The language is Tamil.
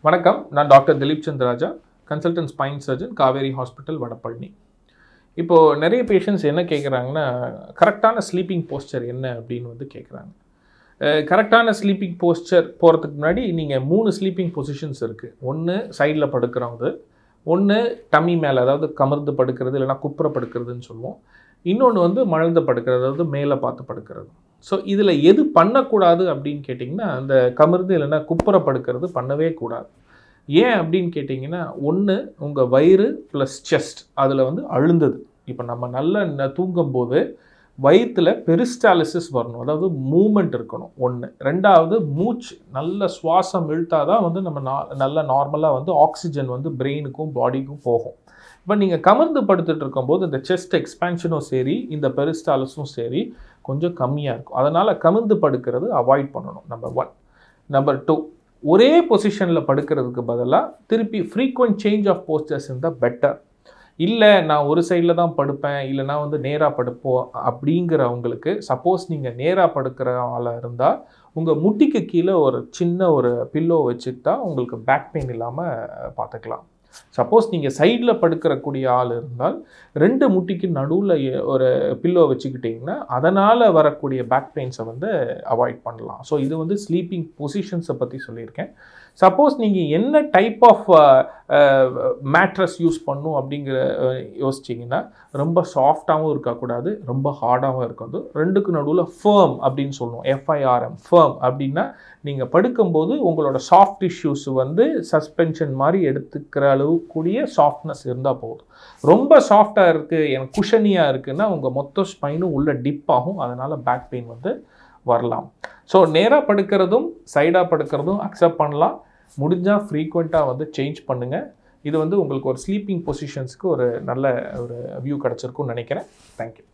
வணக்கம் நான் doctor Dileep Chandraja consultant spine surgeon Kaveri hospital Vadapalani இப்போது நிறைய பேஷண்ட்ஸ் என்ன கேட்குறாங்கன்னா கரெக்டான ஸ்லீப்பிங் போஸ்டர் என்ன அப்படின்னு வந்து கேட்குறாங்க கரெக்டான ஸ்லீப்பிங் போஸ்டர் போகிறதுக்கு முன்னாடி நீங்கள் மூணு ஸ்லீப்பிங் பொசிஷன்ஸ் இருக்குது ஒன்று சைடில் படுக்கிறவங்க ஒன்று டம்மி மேலே அதாவது கமர்ந்து படுக்கிறது இல்லைன்னா குப்புற படுக்கிறதுன்னு சொல்லுவோம் இன்னொன்று வந்து மழந்து படுக்கிறது அதாவது மேலே பார்த்து படுக்கிறது ஸோ இதில் எது பண்ணக்கூடாது அப்படின்னு கேட்டிங்கன்னா அந்த கமர்ந்து இல்லைன்னா குப்புற படுக்கிறது பண்ணவே கூடாது ஏன் அப்படின்னு கேட்டிங்கன்னா ஒன்று உங்கள் வயிறு ப்ளஸ் செஸ்ட் அதில் வந்து அழுந்தது இப்போ நம்ம நல்ல தூங்கும்போது வயிற்றில் பெரிஸ்டாலிசிஸ் வரணும் அதாவது மூமெண்ட் இருக்கணும் ஒன்று ரெண்டாவது மூச்சு நல்ல சுவாசம் இழுத்தால் தான் வந்து நம்ம நா நல்ல நார்மலாக வந்து ஆக்சிஜன் வந்து பிரெயினுக்கும் பாடிக்கும் போகும் இப்போ நீங்கள் கமர்ந்து படுத்துட்டு இருக்கும்போது இந்த செஸ்ட் எக்ஸ்பேன்ஷனும் சரி இந்த பெரிஸ்டாலிஸும் சரி கொஞ்சம் கம்மியாக இருக்கும் அதனால் கமிழ்ந்து படுக்கிறது அவாய்ட் பண்ணணும் நம்பர் ஒன் நம்பர் டூ ஒரே பொசிஷனில் படுக்கிறதுக்கு பதிலாக திருப்பி ஃப்ரீக்வெண்ட் சேஞ்ச் ஆஃப் போஸ்டர்ஸ் இருந்தால் பெட்டர் இல்லை நான் ஒரு சைடில் தான் படுப்பேன் இல்லைனா வந்து நேராக படுப்போம் அப்படிங்கிறவங்களுக்கு சப்போஸ் நீங்கள் நேராக படுக்கிற ஆளாக இருந்தால் உங்கள் முட்டிக்கு கீழே ஒரு சின்ன ஒரு பில்லோ வச்சுக்கிட்டா உங்களுக்கு பேக் பெயின் இல்லாமல் பார்த்துக்கலாம் சப்போஸ் நீங்கள் சைடில் படுக்கிறக்கூடிய ஆள் இருந்தால் ரெண்டு முட்டிக்கு நடுவில் ஒரு பில்லோ வச்சுக்கிட்டிங்கன்னா அதனால் வரக்கூடிய பேக் பெயின்ஸை வந்து அவாய்ட் பண்ணலாம் ஸோ இது வந்து ஸ்லீப்பிங் பொசிஷன்ஸை பற்றி சொல்லியிருக்கேன் சப்போஸ் நீங்கள் என்ன டைப் ஆஃப் மேட்ரஸ் யூஸ் பண்ணும் அப்படிங்கிற யோசிச்சிங்கன்னா ரொம்ப சாஃப்டாகவும் இருக்கக்கூடாது ரொம்ப ஹார்டாகவும் இருக்காது ரெண்டுக்கு நடுவில் ஃபேர்ம் அப்படின்னு சொல்லுவோம் எஃப்ஐஆர்எம் ஃபேர்ம் அப்படின்னா நீங்கள் படுக்கும்போது உங்களோட சாஃப்ட் டிஷ்யூஸ் வந்து சஸ்பென்ஷன் மாதிரி எடுத்துக்கிற அளவு கூடிய சாஃப்ட்னஸ் இருந்தால் போதும் ரொம்ப சாஃப்டாக இருக்குது எனக்கு குஷனியாக இருக்குன்னா உங்கள் மொத்த ஸ்பைனும் உள்ள டிப் ஆகும் அதனால் பேக் பெயின் வந்து வரலாம் ஸோ நேராக படுக்கிறதும் சைடாக படுக்கிறதும் அக்செப்ட் பண்ணலாம் முடிஞ்சால் ஃப்ரீக்வெண்ட்டாக வந்து சேஞ்ச் பண்ணுங்கள் இது வந்து உங்களுக்கு ஒரு ஸ்லீப்பிங் பொசிஷன்ஸ்க்கு ஒரு நல்ல ஒரு வியூ கிடச்சிருக்கும்னு நினைக்கிறேன் தேங்க்யூ